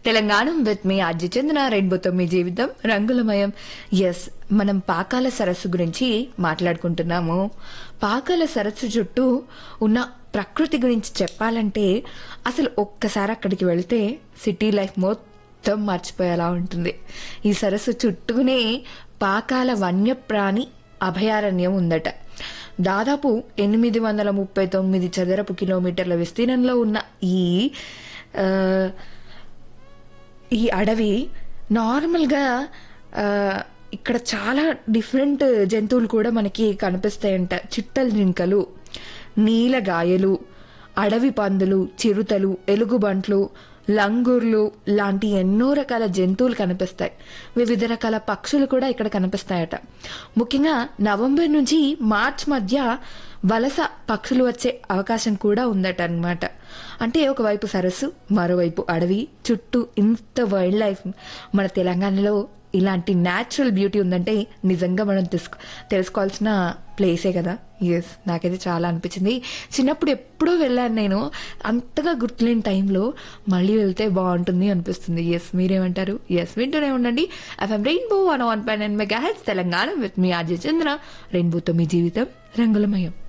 Telangana with మీ అజ్జి చందన రెయిన్బోతో మీ జీవితం రంగులమయం ఎస్ మనం పాకాల సరస్సు గురించి మాట్లాడుకుంటున్నాము పాకాల సరస్సు చుట్టూ ఉన్న ప్రకృతి గురించి చెప్పాలంటే అసలు ఒక్కసారి అక్కడికి వెళ్తే సిటీ లైఫ్ మొత్తం మర్చిపోయేలా ఉంటుంది ఈ సరస్సు చుట్టూనే పాకాల వన్యప్రాణి అభయారణ్యం ఉందట దాదాపు ఎనిమిది వందల ముప్పై తొమ్మిది చదరపు కిలోమీటర్ల విస్తీర్ణంలో ఉన్న ఈ ఆ, ఈ అడవి నార్మల్గా ఆ, ఇక్కడ చాలా డిఫరెంట్ జంతువులు కూడా మనకి కనిపిస్తాయంట చిట్టల జింకలు నీలగాయలు అడవి పందులు చిరుతలు ఎలుగుబంట్లు లంగూర్లు లాంటి ఎన్నో రకాల జంతువులు కనిపిస్తాయి వివిధ రకాల పక్షులు కూడా ఇక్కడ కనిపిస్తాయట ముఖ్యంగా నవంబర్ నుంచి మార్చ్ మధ్య వలస పక్షులు వచ్చే అవకాశం కూడా ఉందట అన్నమాట అంటే ఒకవైపు సరస్సు మరోవైపు అడవి చుట్టూ ఇంత వైల్డ్ లైఫ్ మన తెలంగాణలో ఇలాంటి న్యాచురల్ బ్యూటీ ఉందంటే నిజంగా మనం తెలుసుకో తెలుసుకోవాల్సిన ప్లేసే కదా ఎస్ నాకైతే చాలా అనిపించింది చిన్నప్పుడు ఎప్పుడో వెళ్ళాను నేను అంతగా గుర్తులేని టైంలో మళ్ళీ వెళ్తే బాగుంటుంది అనిపిస్తుంది ఎస్ మీరేమంటారు ఎస్ వింటూనే ఉండండి FM Rainbow one one nine megahertz Telangana with మీ ఆర్జే చంద్ర రెయిన్బోతో మీ జీవితం రంగులమయం